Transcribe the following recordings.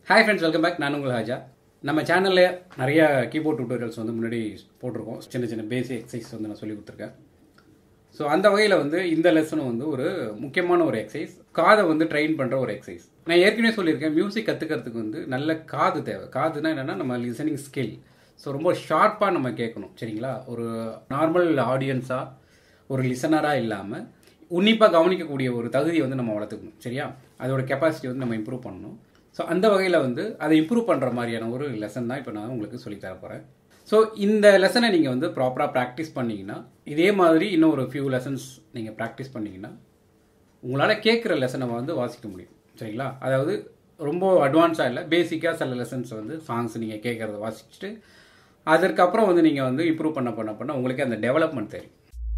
hi friends welcome back நான் உங்கள் ஹாஜா நம்ம சேனலில் நிறைய கீபோர்ட் டியூட்டோரியல்ஸ் வந்து முன்னாடி போட்டிருக்கோம் சின்ன சின்ன பேசிக் எக்ஸசைஸ் வந்து நான் சொல்லி கொடுத்துருக்கேன் ஸோ அந்த வகையில் வந்து இந்த லெசனும் வந்து ஒரு முக்கியமான ஒரு எக்ஸசைஸ் காதை வந்து ட்ரெயின் பண்ணுற ஒரு எக்ஸசைஸ் நான் ஏற்கனவே சொல்லியிருக்கேன் மியூசிக் கற்றுக்கிறதுக்கு வந்து நல்ல காது தேவை காதுனா என்னென்னா நம்ம லிசனிங் ஸ்கில் ஸோ ரொம்ப ஷார்ப்பாக நம்ம கேட்கணும் சரிங்களா ஒரு நார்மல் ஆடியன்ஸாக ஒரு லிசனராக இல்லாமல் உன்னிப்பாக கவனிக்கக்கூடிய ஒரு தகுதியை வந்து நம்ம வளர்த்துக்கணும் சரியா அதோட கெப்பாசிட்டி வந்து நம்ம இம்ப்ரூவ் பண்ணணும் ஸோ அந்த வகையில் வந்து அதை இம்ப்ரூவ் பண்ணுற மாதிரியான ஒரு லெசன் தான் இப்போ நான் உங்களுக்கு சொல்லித் தர போகிறேன் ஸோ இந்த லெசனை நீங்கள் வந்து ப்ராப்பராக ப்ராக்டிஸ் பண்ணிங்கன்னா இதே மாதிரி இன்னும் ஒரு ஃபியூ லெசன்ஸ் நீங்கள் ப்ராக்டிஸ் பண்ணிங்கன்னா உங்களால் கேட்குற லெசனை வந்து வாசிக்க முடியும் சரிங்களா அதாவது ரொம்ப அட்வான்ஸாக இல்லை பேசிக்காக சில லெசன்ஸ் வந்து சாங்ஸ் நீங்கள் கேட்குறத வாசிச்சுட்டு அதற்கப்புறம் வந்து நீங்கள் வந்து இம்ப்ரூவ் பண்ண பண்ண பண்ண உங்களுக்கு அந்த டெவலப்மெண்ட் தெரியும்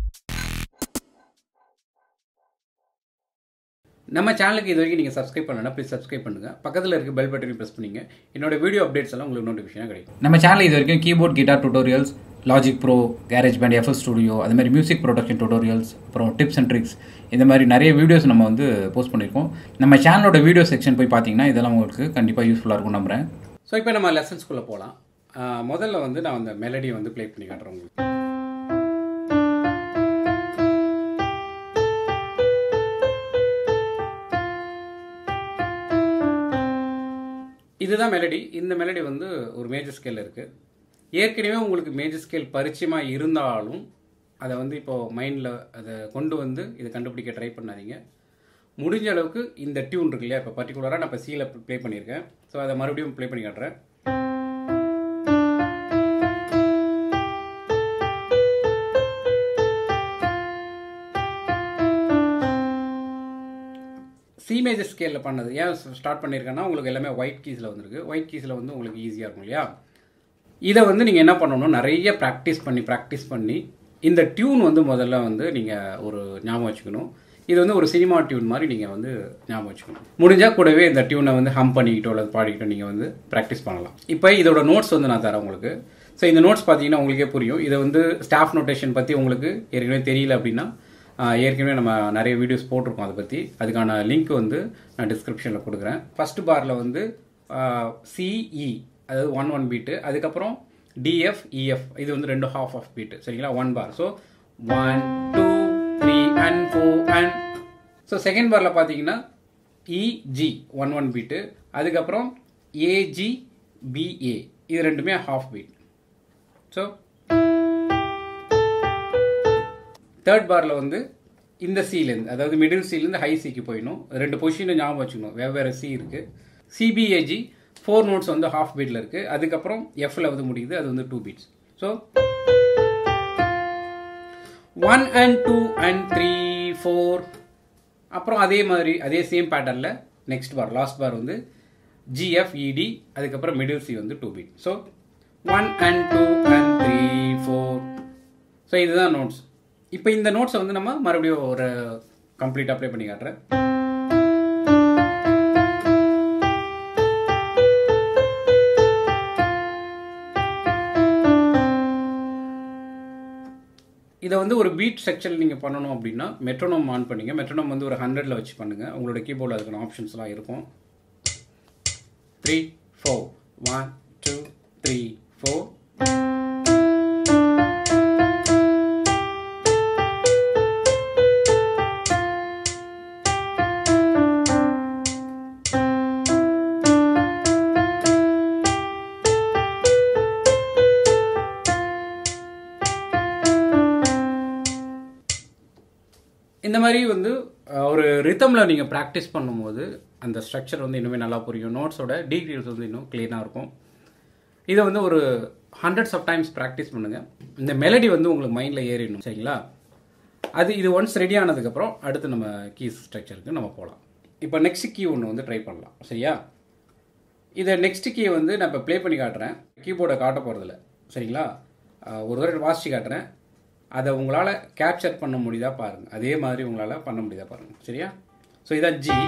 நம்ம சேனலுக்கு இது வரைக்கும் நீங்கள் சப்ஸ்கிரைப் பண்ணலன்னா ப்ளீஸ் சப்ஸ்கிரைப் பண்ணுங்கள் பக்கத்தில் இருக்க பெல் பட்டனையும் ப்ரெஸ் பண்ணிங்க என்னோட வீடியோ அப்டேட்ஸ் எல்லாம் உங்களுக்கு நோட்டிஃபிகேஷனாக கிடைக்கும் நம்ம சேனல் இது வரைக்கும் keyboard guitar tutorials Logic Pro GarageBand FS studio அது மாதிரி மியூசிக் ப்ரொடக்ஷன் டுட்டோரியல்ஸ் அப்புறம் டிப்ஸ் அண்ட் ட்ரிக்ஸ் இந்த மாதிரி நிறைய வீடியோஸ் நம்ம வந்து போஸ்ட் பண்ணியிருக்கோம் நம்ம சேனலோட வீடியோ செக்ஷன் போய் பார்த்தீங்கன்னா இதெல்லாம் உங்களுக்கு கண்டிப்பாக யூஸ்ஃபுல்லாக இருக்கும் நம்புறேன் ஸோ இப்போ நம்ம லெசன்ஸ்குள்ளே போகலாம் முதல்ல வந்து நான் அந்த மெலடியை வந்து ப்ளே பண்ணி காட்டுறேன் உங்களுக்கு இதுதான் மெலடி இந்த மெலடி வந்து ஒரு மேஜர் ஸ்கேல் இருக்குது ஏற்கனவே உங்களுக்கு மேஜர் ஸ்கேல் பரிச்சயமாக இருந்தாலும் அதை வந்து இப்போது மைண்டில் அதை கொண்டு வந்து இதை கண்டுபிடிக்க ட்ரை பண்ணாதீங்க முடிஞ்ச அளவுக்கு இந்த டியூன் இருக்கு இல்லையா இப்போ பர்டிகுலராக நான் இப்போ சீல ப்ளே பண்ணியிருக்கேன் ஸோ அதை மறுபடியும் ப்ளே பண்ணி காட்டுறேன் சி மேஜர் ஸ்கேலில் பண்ணது ஏன் ஸ்டார்ட் பண்ணியிருக்கேன்னா உங்களுக்கு எல்லாமே ஒயிட் கீஸில் வந்திருக்கு ஒயிட் கீஸில் வந்து உங்களுக்கு ஈஸியாக இருக்கும் இல்லையா இதை வந்து நீங்கள் என்ன பண்ணணும் நிறைய ப்ராக்டிஸ் பண்ணி ப்ராக்டிஸ் பண்ணி இந்த டியூன் வந்து முதல்ல வந்து நீங்கள் ஒரு ஞாபகம் வச்சுக்கணும் இது வந்து ஒரு சினிமா டியூன் மாதிரி நீங்கள் வந்து ஞாபகம் வச்சுக்கணும் முடிஞ்சால் கூடவே இந்த டியூனை வந்து ஹம் பண்ணிக்கிட்டோ அல்லது பாடிக்கிட்டோ நீங்கள் வந்து ப்ராக்டிஸ் பண்ணலாம் இப்போ இதோட நோட்ஸ் வந்து நான் தரேன் உங்களுக்கு ஸோ இந்த நோட்ஸ் பார்த்தீங்கன்னா உங்களுக்கே புரியும் இதை வந்து ஸ்டாஃப் நோட்டேஷன் பற்றி உங்களுக்கு ஏற்கனவே தெரியல அப்படின்னா ஏற்கனவே நம்ம நிறைய வீடியோஸ் போட்டிருக்கோம் அதை பற்றி அதுக்கான லிங்க் வந்து நான் டிஸ்கிரிப்ஷனில் கொடுக்குறேன் ஃபஸ்ட் பாரில் வந்து சிஇ அதாவது ஒன் ஒன் பீட்டு அதுக்கப்புறம் டிஎஃப் இஎஃப் இது வந்து ரெண்டு ஹாஃப் ஆஃப் பீட்டு சரிங்களா one bar so one two three and four and so second பாரில் பார்த்தீங்கன்னா இஜி ஒன் ஒன் பீட்டு அதுக்கப்புறம் ஏஜி பிஏ இது ரெண்டுமே ஹாஃப் பீட் ஸோ தேர்ட் பாரில் வந்து இந்த சீலேருந்து அதாவது மிடில் சீலேருந்து ஹை சிக்கு போயிடணும் ரெண்டு பொசிஷனும் ஞாபகம் வச்சுக்கணும் வெவ்வேறு சி இருக்குது சிபிஏஜி ஃபோர் நோட்ஸ் வந்து ஹாஃப் பீட்டில் இருக்குது அதுக்கப்புறம் எஃப்ல வந்து முடியுது அது வந்து two beats so one and two and three four அப்புறம் அதே மாதிரி அதே சேம் பேட்டர்னில் நெக்ஸ்ட் பார் லாஸ்ட் பார் வந்து ஜிஎஃப்இடி அதுக்கப்புறம் மிடில் சி வந்து two beat so one and two and three four so இதுதான் நோட்ஸ் இப்போ இந்த நோட்ஸை வந்து நம்ம மறுபடியும் ஒரு கம்ப்ளீட் அப்ளை பண்ணி காட்டுறேன் இதை வந்து ஒரு பீட் செக்ஷன் நீங்கள் பண்ணணும் அப்படின்னா மெட்ரோனோம் ஆன் பண்ணிங்க மெட்ரோனோம் வந்து ஒரு ஹண்ட்ரடில் வச்சு பண்ணுங்கள் உங்களோட கீபோர்டில் அதுக்கான ஆப்ஷன்ஸ்லாம் இருக்கும் three four one two three four இந்த மாதிரி வந்து ஒரு ரித்தமில் நீங்கள் ப்ராக்டிஸ் பண்ணும்போது அந்த ஸ்ட்ரக்சர் வந்து இன்னுமே நல்லா புரியும் நோட்ஸோட டீட்டெயில்ஸ் வந்து இன்னும் க்ளீனாக இருக்கும் இதை வந்து ஒரு ஹண்ட்ரட்ஸ் ஆஃப் டைம்ஸ் ப்ராக்டிஸ் பண்ணுங்கள் இந்த மெலடி வந்து உங்களுக்கு மைண்டில் ஏறிடணும் சரிங்களா அது இது ஒன்ஸ் ரெடி ஆனதுக்கப்புறம் அடுத்து நம்ம கீஸ் ஸ்ட்ரக்சருக்கு நம்ம போகலாம் இப்போ நெக்ஸ்ட் கீ ஒன்று வந்து ட்ரை பண்ணலாம் சரியா இதை நெக்ஸ்ட் கீயை வந்து நான் இப்போ ப்ளே பண்ணி காட்டுறேன் கீபோர்டை காட்ட போகிறதில்ல சரிங்களா ஒரு தடவை வாசித்து காட்டுறேன் அதை உங்களால் கேப்சர் பண்ண முடியுதா பாருங்கள் அதே மாதிரி உங்களால் பண்ண முடியுதா பாருங்கள் சரியா ஸோ இதான் ஜி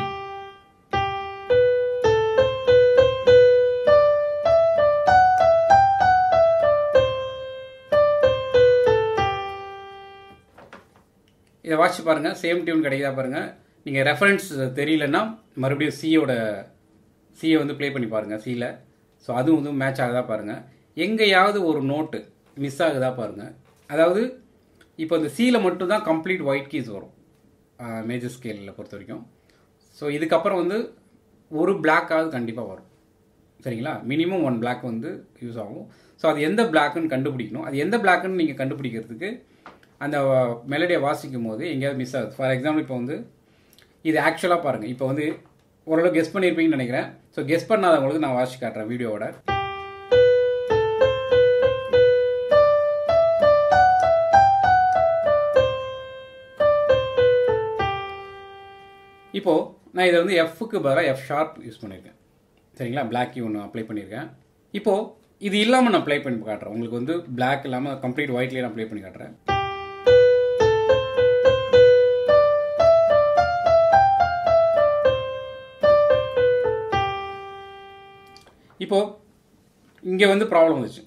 இதை வாட்சி பாருங்கள் சேம் டியூன் கிடைக்குதா பாருங்கள் நீங்கள் ரெஃபரன்ஸ் தெரியலன்னா மறுபடியும் சியோட சியை வந்து ப்ளே பண்ணி பாருங்கள் சியில் ஸோ அதுவும் வந்து மேட்ச் ஆகுதா பாருங்கள் எங்கேயாவது ஒரு நோட்டு மிஸ் ஆகுதா பாருங்கள் அதாவது இப்போ இந்த சியில் மட்டும்தான் கம்ப்ளீட் ஒயிட் கீஸ் வரும் மேஜர் ஸ்கேலில் பொறுத்த வரைக்கும் ஸோ இதுக்கப்புறம் வந்து ஒரு பிளாக்காவது கண்டிப்பாக வரும் சரிங்களா மினிமம் ஒன் பிளாக் வந்து யூஸ் ஆகும் ஸோ அது எந்த பிளாக்குன்னு கண்டுபிடிக்கணும் அது எந்த பிளாக்குன்னு நீங்கள் கண்டுபிடிக்கிறதுக்கு அந்த மெலடியை வாசிக்கும் போது எங்கேயாவது மிஸ் ஆகுது ஃபார் எக்ஸாம்பிள் இப்போ வந்து இது ஆக்சுவலாக பாருங்கள் இப்போ வந்து ஓரளவு கெஸ் பண்ணியிருப்பீங்கன்னு நினைக்கிறேன் ஸோ கெஸ் பண்ணாதவங்களுக்கு நான் வாசிச்சு காட்டுறேன் வீடியோவோட இப்போது நான் இதை வந்து எஃப்க்கு பதிலாக எஃப் ஷார்ப் யூஸ் பண்ணியிருக்கேன் சரிங்களா பிளாக் கீ ஒன்று அப்ளை பண்ணியிருக்கேன் இப்போது இது இல்லாமல் நான் ப்ளே பண்ணி காட்டுறேன் உங்களுக்கு வந்து பிளாக் இல்லாமல் கம்ப்ளீட் ஒயிட்லேயே நான் ப்ளே பண்ணி காட்டுறேன் இப்போ இங்கே வந்து ப்ராப்ளம் வந்துச்சு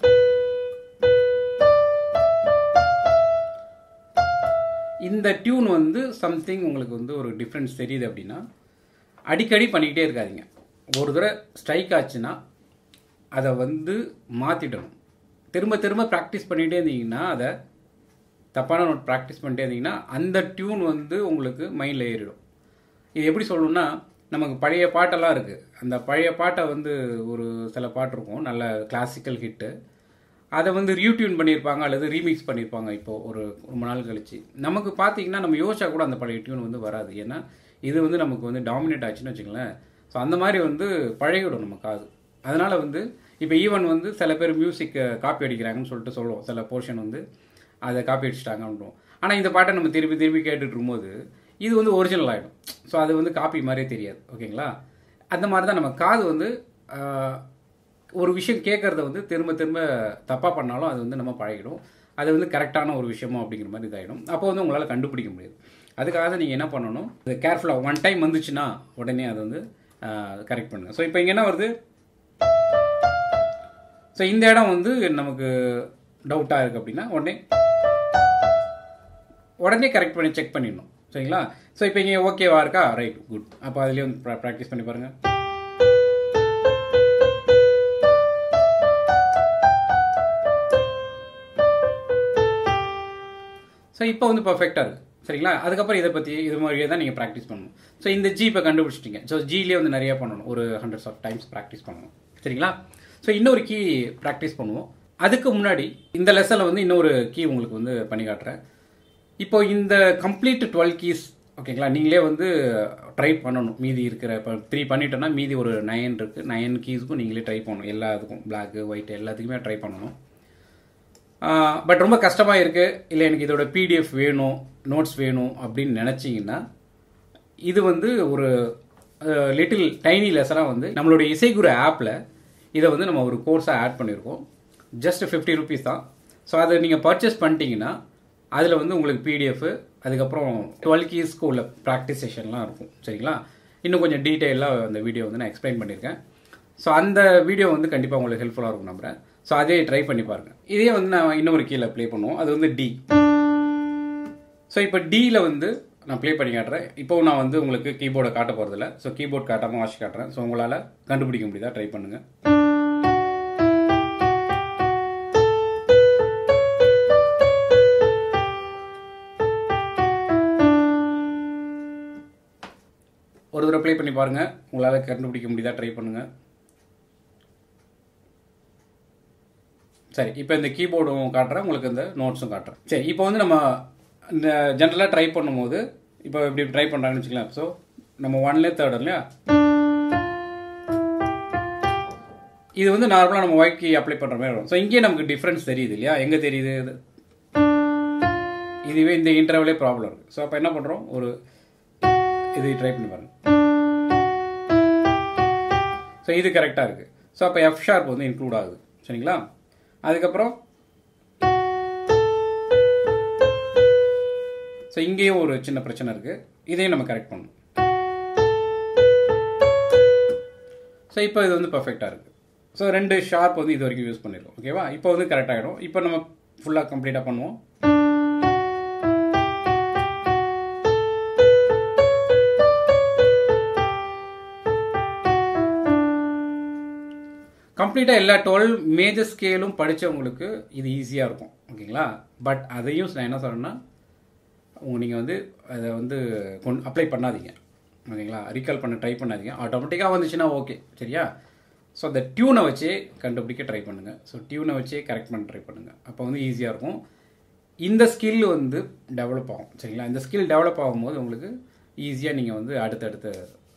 இந்த டியூன் வந்து சம்திங் உங்களுக்கு வந்து ஒரு டிஃப்ரென்ஸ் தெரியுது அப்படின்னா அடிக்கடி பண்ணிக்கிட்டே இருக்காதீங்க ஒரு தடவை ஸ்ட்ரைக் ஆச்சுன்னா அதை வந்து மாற்றிடணும் திரும்ப திரும்ப ப்ராக்டிஸ் பண்ணிகிட்டே இருந்தீங்கன்னா அதை தப்பான நோட் ப்ராக்டிஸ் பண்ணிட்டே இருந்தீங்கன்னா அந்த டியூன் வந்து உங்களுக்கு மைண்டில் ஏறிடும் இது எப்படி சொல்லணும்னா நமக்கு பழைய பாட்டெல்லாம் இருக்குது அந்த பழைய பாட்டை வந்து ஒரு சில பாட்டு இருக்கும் நல்ல கிளாசிக்கல் ஹிட்டு அதை வந்து ரீடியூன் பண்ணியிருப்பாங்க அல்லது ரீமிக்ஸ் பண்ணியிருப்பாங்க இப்போது ஒரு ரொம்ப நாள் கழிச்சு நமக்கு பார்த்தீங்கன்னா நம்ம யோசிச்சா கூட அந்த பழைய டியூன் வந்து வராது ஏன்னா இது வந்து நமக்கு வந்து டாமினேட் ஆச்சுன்னு வச்சுங்களேன் ஸோ அந்த மாதிரி வந்து பழகிடும் நம்ம காது அதனால் வந்து இப்போ ஈவன் வந்து சில பேர் மியூசிக் காப்பி அடிக்கிறாங்கன்னு சொல்லிட்டு சொல்லுவோம் சில போர்ஷன் வந்து அதை காப்பி அடிச்சிட்டாங்கன்றோம் ஆனால் இந்த பாட்டை நம்ம திருப்பி திருப்பி கேட்டுட்டு இருக்கும்போது இது வந்து ஒரிஜினல் ஆகிடும் ஸோ அது வந்து காப்பி மாதிரியே தெரியாது ஓகேங்களா அந்த மாதிரி தான் நம்ம காது வந்து ஒரு விஷயம் கேட்குறத வந்து திரும்ப திரும்ப தப்பாக பண்ணாலும் அது வந்து நம்ம பழகிடும் அது வந்து கரெக்டான ஒரு விஷயமோ அப்படிங்கிற மாதிரி இதாகிடும் அப்போ வந்து உங்களால் கண்டுபிடிக்க முடியாது அதுக்காக தான் நீங்கள் என்ன பண்ணணும் இது கேர்ஃபுல்லாக ஒன் டைம் வந்துச்சுன்னா உடனே அதை வந்து கரெக்ட் பண்ணுங்கள் ஸோ இப்போ இங்கே என்ன வருது ஸோ இந்த இடம் வந்து நமக்கு டவுட்டாக இருக்குது அப்படின்னா உடனே உடனே கரெக்ட் பண்ணி செக் பண்ணிடணும் சரிங்களா ஸோ இப்போ இங்கே ஓகேவா இருக்கா ரைட் குட் அப்போ அதுலேயே வந்து ப்ராக்டிஸ் பண்ணி பாருங்கள் ஸோ இப்போ வந்து பர்ஃபெக்டாக இருக்குது சரிங்களா அதுக்கப்புறம் இதை பற்றி இது மாதிரியே தான் நீங்கள் ப்ராக்டிஸ் பண்ணணும் ஸோ இந்த ஜி இப்போ கண்டுபிடிச்சிட்டிங்க ஸோ ஜிலேயே வந்து நிறைய பண்ணணும் ஒரு ஹண்ட்ரட்ஸ் ஆஃப் டைம்ஸ் ப்ராக்டிஸ் பண்ணணும் சரிங்களா ஸோ இன்னொரு கீ ப்ராக்டிஸ் பண்ணுவோம் அதுக்கு முன்னாடி இந்த லெசனில் வந்து இன்னொரு கீ உங்களுக்கு வந்து பண்ணி காட்டுறேன் இப்போ இந்த கம்ப்ளீட் டுவெல் கீஸ் ஓகேங்களா நீங்களே வந்து ட்ரை பண்ணணும் மீதி இருக்கிற இப்போ த்ரீ பண்ணிட்டோன்னா மீதி ஒரு நயன் இருக்குது நயன் கீஸுக்கும் நீங்களே ட்ரை பண்ணணும் எல்லா இதுக்கும் பிளாக்கு ஒயிட் எல்லாத்துக்குமே ட்ரை பண்ணணும் பட் ரொம்ப கஷ்டமாக இருக்குது இல்லை எனக்கு இதோட பிடிஎஃப் வேணும் நோட்ஸ் வேணும் அப்படின்னு நினச்சிங்கன்னா இது வந்து ஒரு லிட்டில் டைனி லெசனாக வந்து நம்மளுடைய இசைக்குரு ஆப்பில் இதை வந்து நம்ம ஒரு கோர்ஸாக ஆட் பண்ணியிருக்கோம் ஜஸ்ட் ஃபிஃப்டி ருபீஸ் தான் ஸோ அதை நீங்கள் பர்ச்சேஸ் பண்ணிட்டீங்கன்னா அதில் வந்து உங்களுக்கு பிடிஎஃப் அதுக்கப்புறம் டுவெல் கீஸ்க்கு உள்ள ப்ராக்டிஸ் செஷன்லாம் இருக்கும் சரிங்களா இன்னும் கொஞ்சம் டீட்டெயிலாக அந்த வீடியோ வந்து நான் எக்ஸ்பிளைன் பண்ணியிருக்கேன் ஸோ அந்த வீடியோ வந்து கண்டிப்பாக உங்களுக்கு ஹெல்ப்ஃபுல்லாக இருக்கும் நம்புறேன் ஸோ அதே ட்ரை பண்ணி பாருங்கள் இதே வந்து நான் இன்னொரு கீழே ப்ளே பண்ணுவோம் அது வந்து டி ஸோ இப்போ டியில் வந்து நான் ப்ளே பண்ணி காட்டுறேன் இப்போ நான் வந்து உங்களுக்கு கீபோர்டை காட்ட போகிறதில்ல ஸோ கீபோர்ட் காட்டாமல் வாசி காட்டுறேன் ஸோ உங்களால் கண்டுபிடிக்க முடியுதா ட்ரை பண்ணுங்கள் ஒரு தடவை ப்ளே பண்ணி பாருங்கள் உங்களால் கண்டுபிடிக்க முடியுதா ட்ரை பண்ணுங்கள் சரி இப்போ இந்த கீபோர்டும் காட்டுறேன் உங்களுக்கு இந்த நோட்ஸும் காட்டுறேன் சரி இப்போ வந்து நம்ம இந்த ஜென்ரலாக ட்ரை பண்ணும்போது இப்போ இப்படி ட்ரை பண்ணுறாங்கன்னு வச்சுக்கலாம் ஸோ நம்ம ஒன்லே தேர்ட் இல்லையா இது வந்து நார்மலாக நம்ம ஒயிட் கீ அப்ளை பண்ணுற மாதிரி வரும் ஸோ இங்கேயே நமக்கு டிஃப்ரென்ஸ் தெரியுது இல்லையா எங்கே தெரியுது இதுவே இந்த இன்டர்வலே ப்ராப்ளம் இருக்குது ஸோ அப்போ என்ன பண்ணுறோம் ஒரு இது ட்ரை பண்ணி பாருங்க ஸோ இது கரெக்டாக இருக்குது ஸோ அப்போ எஃப் ஷார்ப் வந்து இன்க்ளூட் ஆகுது சரிங்களா அதுக்கப்புறம் ஸோ இங்கேயும் ஒரு சின்ன பிரச்சனை இருக்குது இதையும் நம்ம கரெக்ட் பண்ணணும் ஸோ இப்போ இது வந்து பர்ஃபெக்டாக இருக்குது ஸோ ரெண்டு ஷார்ப் வந்து இது வரைக்கும் யூஸ் பண்ணியிருக்கோம் ஓகேவா இப்போ வந்து கரெக்ட் ஆகிடும் இப்போ நம்ம ஃபுல்லாக கம்ப்ளீட்டாக பண்ணுவோம் கம்ப்ளீட்டாக எல்லா டுவெல் மேஜர் ஸ்கேலும் படித்தவங்களுக்கு இது ஈஸியாக இருக்கும் ஓகேங்களா பட் அதையும் நான் என்ன சொல்கிறேன்னா உங்க நீங்கள் வந்து அதை வந்து கொண்டு அப்ளை பண்ணாதீங்க ஓகேங்களா ரீகால் பண்ண ட்ரை பண்ணாதீங்க ஆட்டோமேட்டிக்காக வந்துச்சுன்னா ஓகே சரியா ஸோ அந்த டியூனை வச்சே கண்டுபிடிக்க ட்ரை பண்ணுங்கள் ஸோ டியூனை வச்சே கரெக்ட் பண்ண ட்ரை பண்ணுங்கள் அப்போ வந்து ஈஸியாக இருக்கும் இந்த ஸ்கில் வந்து டெவலப் ஆகும் சரிங்களா இந்த ஸ்கில் டெவலப் ஆகும்போது உங்களுக்கு ஈஸியாக நீங்கள் வந்து அடுத்தடுத்த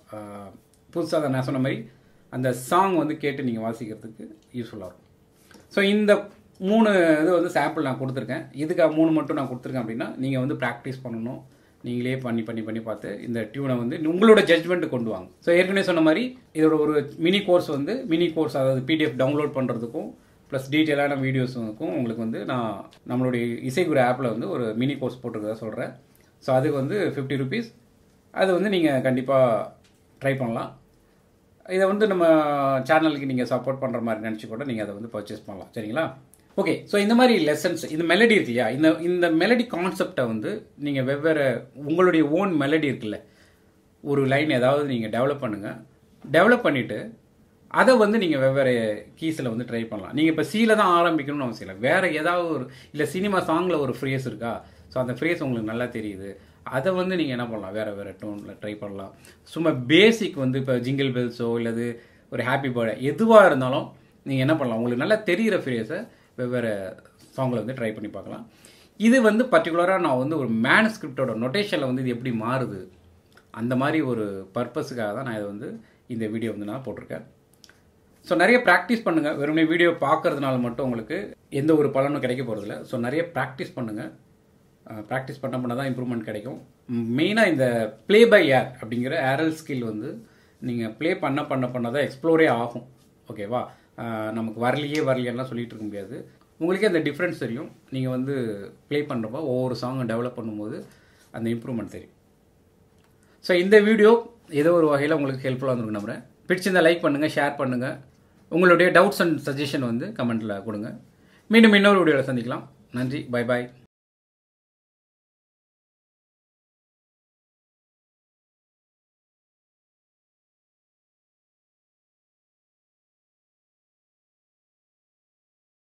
புதுசாக நான் சொன்ன மாதிரி அந்த சாங் வந்து கேட்டு நீங்கள் வாசிக்கிறதுக்கு யூஸ்ஃபுல்லாக இருக்கும் ஸோ இந்த மூணு இது வந்து சாம்பிள் நான் கொடுத்துருக்கேன் இதுக்காக மூணு மட்டும் நான் கொடுத்துருக்கேன் அப்படின்னா நீங்கள் வந்து ப்ராக்டிஸ் பண்ணணும் நீங்களே பண்ணி பண்ணி பண்ணி பார்த்து இந்த டியூனை வந்து உங்களோட ஜட்ஜ்மெண்ட் கொண்டு வாங்க ஸோ ஏற்கனவே சொன்ன மாதிரி இதோட ஒரு மினி கோர்ஸ் வந்து மினி கோர்ஸ் அதாவது பிடிஎஃப் டவுன்லோட் பண்ணுறதுக்கும் ப்ளஸ் டீட்டெயிலான வீடியோஸுக்கும் உங்களுக்கு வந்து நான் நம்மளுடைய இசைக்குரு ஆப்பில் வந்து ஒரு மினி கோர்ஸ் போட்டிருக்கதா சொல்கிறேன் ஸோ அதுக்கு வந்து ஃபிஃப்டி ருபீஸ் அது வந்து நீங்கள் கண்டிப்பாக ட்ரை பண்ணலாம் இதை வந்து நம்ம சேனலுக்கு நீங்கள் சப்போர்ட் பண்ணுற மாதிரி நினச்சி கூட நீங்கள் அதை வந்து பர்ச்சேஸ் பண்ணலாம் சரிங்களா ஓகே ஸோ இந்த மாதிரி லெசன்ஸ் இந்த மெலடி இருக்கு இல்லையா இந்த இந்த மெலடி கான்செப்டை வந்து நீங்கள் வெவ்வேறு உங்களுடைய ஓன் மெலடி இருக்குல்ல ஒரு லைன் ஏதாவது நீங்கள் டெவலப் பண்ணுங்கள் டெவலப் பண்ணிவிட்டு அதை வந்து நீங்கள் வெவ்வேறு கீஸில் வந்து ட்ரை பண்ணலாம் நீங்கள் இப்போ சீல தான் ஆரம்பிக்கணும்னு அவசியம் இல்லை வேறு ஏதாவது ஒரு இல்லை சினிமா சாங்கில் ஒரு ஃப்ரேஸ் இருக்கா ஸோ அந்த ஃப்ரேஸ் உங்களுக்கு நல்லா தெரியுது அதை வந்து நீங்கள் என்ன பண்ணலாம் வேறு வேறு டோனில் ட்ரை பண்ணலாம் சும்மா பேசிக் வந்து இப்போ ஜிங்கிள் பெல்ஸோ இல்லது ஒரு ஹாப்பி பர்த்டே எதுவாக இருந்தாலும் நீங்கள் என்ன பண்ணலாம் உங்களுக்கு நல்லா தெரிகிற ஃப்ரேஸை வெவ்வேறு சாங்கில் வந்து ட்ரை பண்ணி பார்க்கலாம் இது வந்து பர்டிகுலராக நான் வந்து ஒரு மேனுஸ்கிரிப்டோட நொட்டேஷனில் வந்து இது எப்படி மாறுது அந்த மாதிரி ஒரு பர்பஸுக்காக தான் நான் இதை வந்து இந்த வீடியோ வந்து நான் போட்டிருக்கேன் ஸோ நிறைய ப்ராக்டிஸ் பண்ணுங்கள் வெறுமனே வீடியோ பார்க்கறதுனால மட்டும் உங்களுக்கு எந்த ஒரு பலனும் கிடைக்க போகிறதில்ல ஸோ நிறைய ப்ராக்டிஸ் பண்ணுங்கள் ப்ராக்டிஸ் பண்ண பண்ண தான் இம்ப்ரூவ்மெண்ட் கிடைக்கும் மெயினாக இந்த ப்ளே பை ஏர் அப்படிங்கிற ஏரல் ஸ்கில் வந்து நீங்கள் ப்ளே பண்ண பண்ண பண்ண தான் எக்ஸ்ப்ளோரே ஆகும் ஓகேவா நமக்கு வரலையே வரலையெல்லாம் சொல்லிட்டு இருக்க முடியாது உங்களுக்கே அந்த டிஃப்ரென்ஸ் தெரியும் நீங்கள் வந்து ப்ளே பண்ணுறப்போ ஒவ்வொரு சாங்கை டெவலப் பண்ணும்போது அந்த இம்ப்ரூவ்மெண்ட் தெரியும் ஸோ இந்த வீடியோ ஏதோ ஒரு வகையில் உங்களுக்கு ஹெல்ப்ஃபுல்லாக இருந்திருக்கு நம்புறேன் பிடிச்சிருந்தா லைக் பண்ணுங்கள் ஷேர் பண்ணுங்கள் உங்களுடைய டவுட்ஸ் அண்ட் சஜஷன் வந்து கமெண்ட்டில் கொடுங்க மீண்டும் இன்னொரு வீடியோவில் சந்திக்கலாம் நன்றி பை பாய்